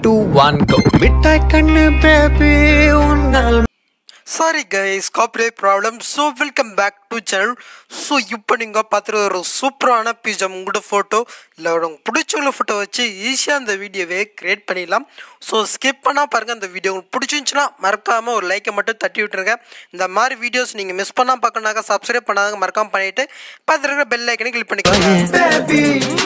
two one go மிட்டாய் கண்ணு baby உன்னால் sorry guys copyright problem so welcome back to channel so இப்போ நீங்கள் பார்த்துட்டு ஒரு சூப்பரான பிஜம் உங்களோட ஃபோட்டோ இல்லை உங்களுக்கு பிடிச்சவங்கள ஃபோட்டோ வச்சு ஈஸியாக அந்த வீடியோவே க்ரியேட் பண்ணிடலாம் ஸோ ஸ்கிப் பண்ணால் பாருங்கள் அந்த வீடியோ உங்களுக்கு பிடிச்சிருந்துச்சுன்னா மறக்காமல் ஒரு லைக்கை மட்டும் தட்டி விட்டுருங்க இந்த மாதிரி வீடியோஸ் நீங்கள் மிஸ் பண்ணால் பார்க்கணுனாக்கா சப்ஸ்கிரைப் பண்ணாங்க மறக்காமல் பண்ணிவிட்டு பார்த்துட்டு இருக்கிற பெல் ஐக்கனை கிளிக் பண்ணிக்கோங்க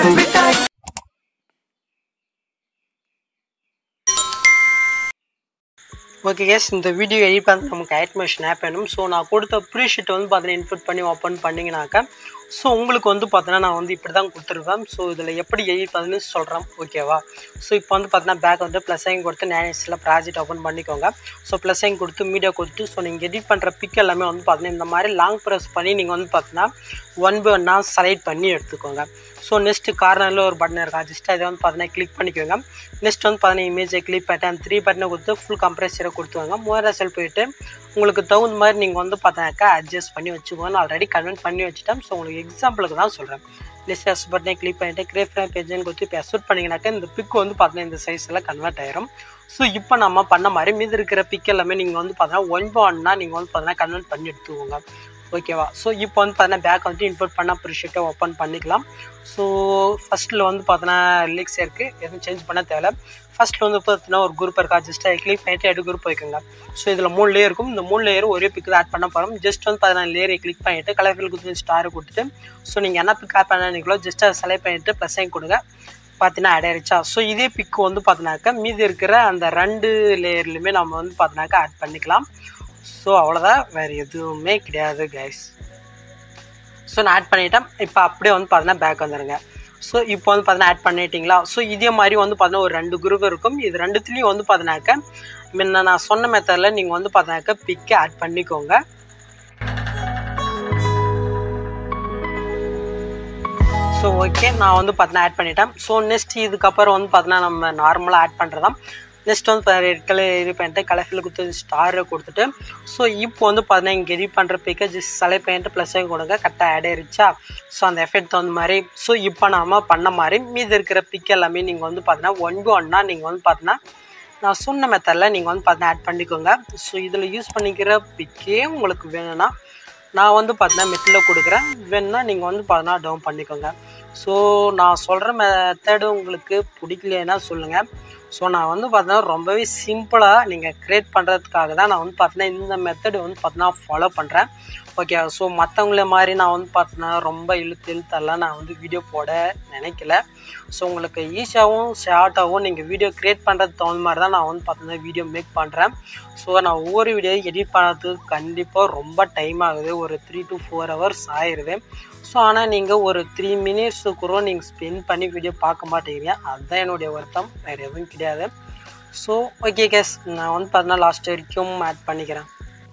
ஓகே கேஸ் இந்த வீடியோ எடிட் பண்ண நமக்கு ஆட்மேஷன் ஆப் வேணும் ஸோ நான் கொடுத்த ப்ரீஷீட் வந்து பார்த்தீங்கன்னா இன்புட் பண்ணி ஓப்பன் பண்ணிங்கனாக்கா ஸோ உங்களுக்கு வந்து பார்த்தீங்கன்னா நான் வந்து இப்படி தான் கொடுத்துருப்பேன் ஸோ இதில் எப்படி எடிட் பண்ணுன்னு சொல்கிறேன் ஓகேவா ஸோ இப்போ வந்து பார்த்தீங்கன்னா பேக் வந்து ப்ளஸ் ஐங் கொடுத்து நேனஸில் ப்ராஜெக்ட் ஓப்பன் பண்ணிக்கோங்க ஸோ ப்ளஸ் ஐங் கொடுத்து மீடியா கொடுத்து ஸோ நீங்கள் எடிட் பண்ணுற பிக் எல்லாமே வந்து பார்த்தீங்கன்னா இந்த மாதிரி லாங் ப்ரெஸ் பண்ணி நீங்கள் வந்து பார்த்தீங்கன்னா ஒன் பை ஒன்னாக செலக்ட் பண்ணி எடுத்துக்கோங்க ஸோ நெக்ஸ்ட்டு கார்னரில் ஒரு பட்டன் இருக்கா ஜஸ்ட் அதை வந்து பார்த்தீங்கன்னா கிளிக் பண்ணிக்கோங்க நெக்ஸ்ட் வந்து பார்த்தீங்கன்னா இமேஜை கிளிக் பண்ணிட்டு அந்த த்ரீ பட்டனை கொடுத்து ஃபுல் கம்ப்ரெஸரை கொடுத்துவாங்க மூவாயிரம் செல் போயிட்டு உங்களுக்கு தகுந்த மாதிரி நீங்கள் வந்து பார்த்தாக்கா அட்ஜஸ்ட் பண்ணி வச்சுக்கோங்க நான் ஆல்ரெடி கன்வெர்ட் பண்ணி வச்சுட்டேன் ஸோ உங்களுக்கு எக்ஸாம்பிளுக்கு தான் சொல்கிறேன் நெக்ஸ்ட் எஸ் பட்டனை கிளிக் பண்ணிட்டு கிரேஃப் பேஜ்னு கொடுத்து இப்போ எஸ்ட் பண்ணிங்கனாக்கா இந்த பிக் வந்து பார்த்தீங்கன்னா இந்த சைஸில் கன்வெர்ட் ஆயிரும் ஸோ இப்போ நம்ம பண்ண மாதிரி மீதி இருக்கிற பிக் எல்லாமே நீங்கள் வந்து பார்த்தீங்கன்னா ஒன் பை ஒன்னா நீங்கள் வந்து பார்த்தீங்கன்னா கன்வெர்ட் பண்ணி எடுத்துக்கோங்க ஓகேவா ஸோ இப்போ வந்து பார்த்தீங்கன்னா பேக் வந்து இன்புட் பண்ண ப்ரிஷீட்டை ஓப்பன் பண்ணிக்கலாம் ஸோ ஃபஸ்ட்டில் வந்து பார்த்தீங்கன்னா ரிலீக்ஸ் இருக்குது எதுவும் சேஞ்ச் பண்ண தேவையில்ல ஃபஸ்ட்டில் வந்து பார்த்தீங்கன்னா ஒரு குரூப் இருக்கா ஜஸ்ட் கிளிக் பண்ணிட்டு எட்டு குரூப் வைக்கோங்க ஸோ இதில் மூணு லேயர் இருக்கும் இந்த மூணு லேயரும் ஒரே பிக்கு ஆட் பண்ண போகிறோம் ஜஸ்ட் வந்து பார்த்தீங்கன்னா லேயரை கிளிக் பண்ணிட்டு கலர் ஃபில் கொடுத்து ஸ்டார் கொடுத்துட்டு ஸோ நீங்கள் என்ன பிக் ஆட் பண்ணீங்களோ ஜஸ்ட் அதை செலக்ட் பண்ணிட்டு ப்ளஸ் ஐன் கொடுங்க பார்த்தீங்கன்னா ஆட் ஆயிடுச்சா ஸோ இதே பிக்கு வந்து பார்த்தினாக்கா மீதி இருக்கிற அந்த ரெண்டு லேயர்லையுமே நம்ம வந்து பார்த்தினாக்கா ஆட் பண்ணிக்கலாம் ஸோ அவ்வளோதான் வேறு எதுவுமே கிடையாது கைஸ் ஸோ நான் ஆட் பண்ணிட்டேன் இப்போ அப்படியே வந்து பார்த்தீங்கன்னா பேக் வந்துடுங்க ஸோ இப்போ வந்து பார்த்தீங்கன்னா ஆட் பண்ணிட்டீங்களா ஸோ இதே மாதிரி வந்து பார்த்தீங்கன்னா ஒரு ரெண்டு குரூப் இருக்கும் இது ரெண்டுத்துலேயும் வந்து பார்த்தீங்கன்னாக்கா முன்ன நான் சொன்ன மெத்தடில் நீங்கள் வந்து பார்த்தீங்கன்னாக்கா பிக்கை ஆட் பண்ணிக்கோங்க ஸோ ஓகே நான் வந்து பார்த்தீங்கன்னா ஆட் பண்ணிட்டேன் ஸோ நெக்ஸ்ட் இதுக்கப்புறம் வந்து பார்த்தீங்கன்னா நம்ம நார்மலாக ஆட் பண்ணுறதாம் நெக்ஸ்ட் வந்து ரெட் கலர் இது பண்ணிட்டு கலர்ஃபில் கொடுத்து ஸ்டாரை கொடுத்துட்டு ஸோ இப்போ வந்து பார்த்தீங்கன்னா இங்கே எடிட் பண்ணுற பிக்கை ஜஸ்ட் செலக்ட் பண்ணிட்டு ப்ளஸ்ஸையும் கொடுங்க கரெக்டாக ஆட் ஆயிருச்சா ஸோ அந்த எஃபெக்ட் தகுந்த மாதிரி ஸோ இப்போ நாம பண்ண மாதிரி மீதி இருக்கிற பிக் எல்லாமே நீங்கள் வந்து பார்த்தீங்கன்னா ஒன் பை ஒன்னா நீங்கள் வந்து பார்த்தீங்கன்னா நான் சொன்ன மெத்தடில் நீங்கள் வந்து பார்த்தீங்கன்னா ஆட் பண்ணிக்கோங்க ஸோ இதில் யூஸ் பண்ணிக்கிற பிக்கே உங்களுக்கு வேணும்னா நான் வந்து பார்த்தீங்கன்னா மெட்டில் கொடுக்குறேன் வேணுன்னா நீங்கள் வந்து பார்த்தீங்கன்னா டவுன் பண்ணிக்கோங்க ஸோ நான் சொல்கிற மெத்தடு உங்களுக்கு பிடிக்கலன்னா சொல்லுங்கள் ஸோ நான் வந்து பார்த்தீங்கன்னா ரொம்பவே சிம்பிளாக நீங்கள் க்ரியேட் பண்ணுறதுக்காக தான் நான் வந்து பார்த்தீங்கன்னா இந்த மெத்தடு வந்து பார்த்தீங்கன்னா ஃபாலோ பண்ணுறேன் ஓகே ஸோ மற்றவங்கள மாதிரி நான் வந்து பார்த்தீங்கன்னா ரொம்ப இழுத்து இழுத்தெல்லாம் நான் வந்து வீடியோ போட நினைக்கல ஸோ உங்களுக்கு ஈஸியாகவும் ஷார்ட்டாகவும் நீங்கள் வீடியோ க்ரியேட் பண்ணுறது தகுந்த மாதிரி தான் நான் வந்து பார்த்தீங்கன்னா வீடியோ மேக் பண்ணுறேன் ஸோ நான் ஒவ்வொரு வீடியோ எடிட் பண்ணுறதுக்கு கண்டிப்பாக ரொம்ப டைம் ஆகுது ஒரு த்ரீ டு ஃபோர் ஹவர்ஸ் ஆயிடுது ஸோ ஆனால் நீங்கள் ஒரு த்ரீ மினிட்ஸு கூட நீங்கள் ஸ்பெண்ட் பண்ணி வீடியோ பார்க்க மாட்டேங்கிறீங்க அதுதான் என்னுடைய வருத்தம் வேறு எதுவும் கிடையாது ஸோ ஓகே கேஸ் நான் வந்து பார்த்தீங்கன்னா லாஸ்ட் வரைக்கும் ஆட் பண்ணிக்கிறேன்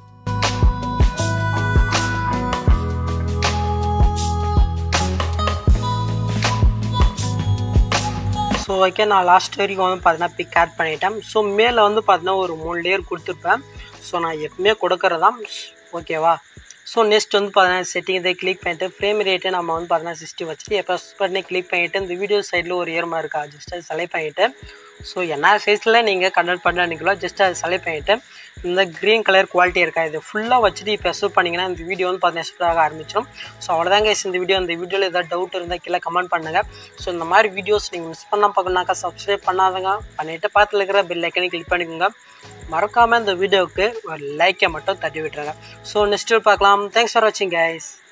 ஸோ ஓகே நான் லாஸ்ட் வரைக்கும் வந்து பார்த்தீங்கன்னா பிக் ஆட் பண்ணிட்டேன் ஸோ மேலே வந்து பார்த்தீங்கன்னா ஒரு மூணு லேயர் கொடுத்துருப்பேன் ஸோ நான் எப்பவுமே கொடுக்குறதான் ஓகேவா ஸோ நெக்ஸ்ட் வந்து பார்த்தீங்கன்னா செட்டிங் இதை கிளிக் பண்ணிட்டு ஃப்ரேம் ரேட்டை நம்ம வந்து பார்த்தீங்கன்னா சிக்ஸ்டி வச்சுட்டு எப்போ பண்ணி கிளிக் பண்ணிவிட்டு இந்த வீடியோ சைடில் ஒரு ஏர்மா இருக்கா ஜஸ்ட் அதை செலக்ட் பண்ணிவிட்டு ஸோ என்ன சைஸில் நீங்கள் கன்வெர்ட் பண்ணீங்களோ ஜஸ்ட் அதை செலக்ட் பண்ணிவிட்டு இந்த க்ரீன் கலர் குவாலிட்டி இருக்கா இது ஃபுல்லாக வச்சுட்டு இப்போ எஸ்ட் பண்ணிங்கன்னா இந்த வீடியோ வந்து பார்த்தீங்கன்னா எஸ்ட் ஆக ஆரம்பிச்சிடும் ஸோ அவ்வளோதாங்க இந்த வீடியோ இந்த வீடியோவில் ஏதாவது டவுட் இருந்தால் கீழே கமெண்ட் பண்ணுங்கள் ஸோ இந்த மாதிரி வீடியோஸ் நீங்கள் மிஸ் பண்ணால் பார்க்கணுனாக்கா சப்ஸ்கிரைப் பண்ணாதங்க பண்ணிவிட்டு பார்த்துல இருக்கிற பெல் ஐக்கனை கிளிக் பண்ணிக்கோங்க மறக்காமல் இந்த வீடியோவுக்கு ஒரு லைக்கை மட்டும் தட்டி விட்டுருங்க ஸோ நெக்ஸ்ட்டு பார்க்கலாம் தேங்க்ஸ் ஃபார் வாட்சிங் கைஸ்